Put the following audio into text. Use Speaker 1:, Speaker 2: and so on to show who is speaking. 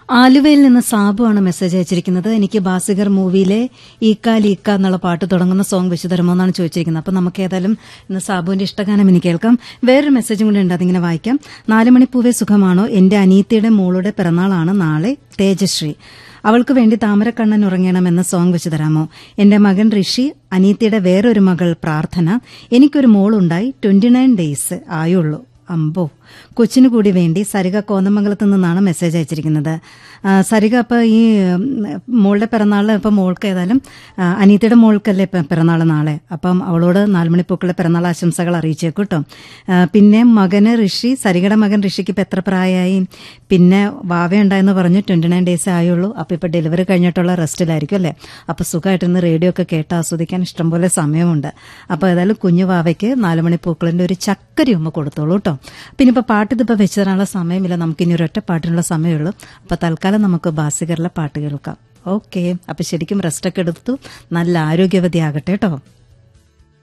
Speaker 1: ആലുവയിൽ നിന്ന് സാബു ആണ് മെസ്സേജ് അയച്ചിരിക്കുന്നത് എനിക്ക് ബാസിഗർ മൂവിയിലെ ഈക്ക ലീക്ക എന്നുള്ള പാട്ട് തുടങ്ങുന്ന സോങ് വെച്ച് തരുമോ എന്നാണ് ചോദിച്ചിരിക്കുന്നത് അപ്പൊ നമുക്ക് ഏതായാലും ഇന്ന് സാബുവിന്റെ ഇഷ്ടഗാനം എനിക്ക് കേൾക്കാം വേറൊരു മെസ്സേജും കൂടി ഉണ്ട് അതിങ്ങനെ വായിക്കാം നാല് മണിപ്പൂവേ സുഖമാണോ എന്റെ അനീത്തിയുടെ മോളുടെ പിറന്നാളാണ് നാളെ തേജശ്രീ അവൾക്ക് വേണ്ടി താമരക്കണ്ണൻ ഉറങ്ങണമെന്ന സോങ് വെച്ച് തരാമോ എന്റെ മകൻ ഋഷി അനീത്തിയുടെ വേറൊരു മകൾ പ്രാർത്ഥന എനിക്കൊരു മോളുണ്ടായി ട്വന്റി നയൻ ഡേയ്സ് ആയുള്ളൂ അമ്പോ കൊച്ചിനു കൂടി വേണ്ടി സരിക കോതമംഗലത്ത് നിന്നാണ് മെസ്സേജ് അയച്ചിരിക്കുന്നത് ആ, സരിക അപ്പൊ ഈ ഉം, മോളുടെ പിറന്നാള് ഇപ്പൊ മോൾക്ക് ഏതായാലും ആ, അനീത്തിയുടെ മോൾക്കല്ലേ ഇപ്പൊ പിറന്നാള് നാളെ അപ്പം അവളോട് നാലുമണിപ്പൂക്കളുടെ പിറന്നാൾ ആശംസകൾ അറിയിച്ചേക്കും കേട്ടോ ആ, പിന്നെ മകന് ഋഷി സരികയുടെ മകൻ ഋഷിക്ക് ഇപ്പൊ എത്ര പ്രായമായി പിന്നെ വാവയുണ്ടായെന്ന് പറഞ്ഞു ട്വന്റി നയൻ ഡേയ്സ് ആയുള്ളൂ അപ്പൊ ഇപ്പൊ ഡെലിവറി കഴിഞ്ഞിട്ടുള്ള റെസ്റ്റിലായിരിക്കും അല്ലേ അപ്പൊ സുഖമായിട്ടിരുന്ന് റേഡിയോ ഒക്കെ കേട്ട് ആസ്വദിക്കാൻ ഇഷ്ടംപോലെ സമയമുണ്ട് അപ്പൊ ഏതായാലും കുഞ്ഞു വാവയ്ക്ക് നാലുമണി പൂക്കളിന്റെ ഒരു ചക്കരി ഉമ്മ കൊടുത്തോളൂ കേട്ടോ പിന്നെ ഇപ്പൊ പാട്ട് ഇതിപ്പോ വെച്ച് തരാനുള്ള സമയമില്ല നമുക്ക് ഇനി ഒരൊറ്റ പാട്ടിനുള്ള സമയമുള്ളൂ അപ്പൊ തൽക്കാലം നമുക്ക് ബാസികറിലെ പാട്ട് കേൾക്കാം ഓക്കെ അപ്പൊ ശരിക്കും റെസ്റ്റ് ഒക്കെ എടുത്തു നല്ല ആരോഗ്യവതി ആകട്ടെ കേട്ടോ